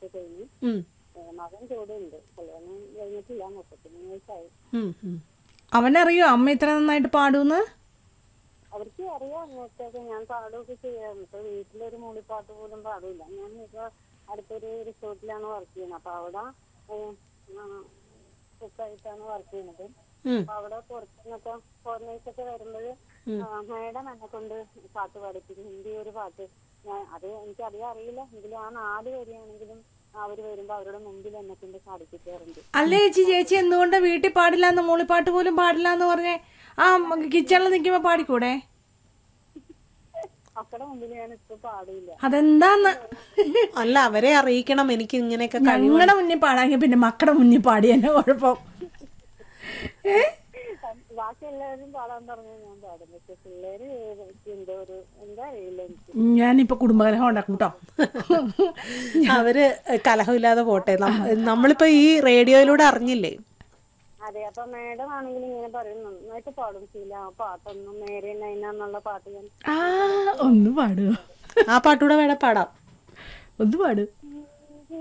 ഒക്കെ കഴിഞ്ഞ് ഉം, ഏ, മകൻ കൂടെ ഉണ്ട് കല്യാണം കഴിഞ്ഞിട്ടില്ല മുപ്പത്തിമൂന്ന് വയസ്സായി ഉം, ഉം. അവനറിയോ അമ്മ ഇത്ര നന്നായിട്ട് പാടൂന്ന് അവർക്ക് അറിയാം നേരത്തെ ഞാൻ പാടുകയൊക്കെ ചെയ്യാം ഇപ്പൊ വീട്ടിലൊരു മൂളിപ്പാട്ട് പോലും പാടില്ല ഞാൻ ഇപ്പൊ അടുത്തൊരു റിസോർട്ടിലാണ് വർക്ക് ചെയ്യുന്നത് അപ്പൊ അവിടെ കുക്കായിട്ടാണ് വർക്ക് ചെയ്യുന്നത് ഉം. അപ്പൊ അവിടെ പുറത്തുനിന്നൊക്കെ ഫോറിനേഴ്സ് ഒക്കെ വരുമ്പോൾ മാഡം എന്നെ കൊണ്ട് പാട്ട് പാടിപ്പിക്കും ഹിന്ദി ഒരു പാട്ട് ഞാൻ അത് എനിക്ക് അധികം അറിയില്ല എങ്കിലും ആ നാല് വരിയാണെങ്കിലും അവര് വരുമ്പോ അവരുടെ മുമ്പിൽ എന്നെ കൊണ്ട് പാടിപ്പിക്കാറുണ്ട് അല്ലേ ചേച്ചി ചേച്ചി എന്തുകൊണ്ട് വീട്ടിൽ പാടില്ല എന്ന് മൂളിപ്പാട്ട് പോലും പാടില്ല എന്ന് പറഞ്ഞേ ആ കിച്ചണിൽ നിൽക്കുമ്പോ പാടിക്കൂടെ മക്കളുടെ മുമ്പിൽ ഞാൻ ഇപ്പൊ പാടില്ല അതെന്താന്ന് അല്ല അവരെ അറിയിക്കണം എനിക്ക് ഇങ്ങനെയൊക്കെ കഴിവ് ഞങ്ങളുടെ മുന്നിൽ പാടാമെങ്കിൽ പിന്നെ മക്കളുടെ മുന്നിൽ പാടി തന്നെ കുഴപ്പം ഏ ബാക്കി എല്ലാവരും പാടാൻ പറഞ്ഞു ഞാൻ പാടും പക്ഷെ പിള്ളേര് എന്തോ ഒരു എന്താ അറിയില്ല എനിക്ക് ഞാനിപ്പോ കുടുംബകലഹം ഉണ്ടാക്കും കേട്ടോ അവര് കലഹമില്ലാതെ പോട്ടെ നം- നമ്മളിപ്പോ ഈ റേഡിയോയിലൂടെ അറിഞ്ഞില്ലേ അതെ അപ്പൊ മാഡം ആണെങ്കിലും ഇങ്ങനെ പറയുന്നു നന്നായിട്ട് പാടും ശീല ആ പാട്ടൊന്നും നേരെ നൈന എന്നുള്ള പാട്ട് ഞാൻ ആ ഒന്ന് പാടുക ആ പാട്ടൂടെ വേണേ പാടാം ഒന്ന് പാടുക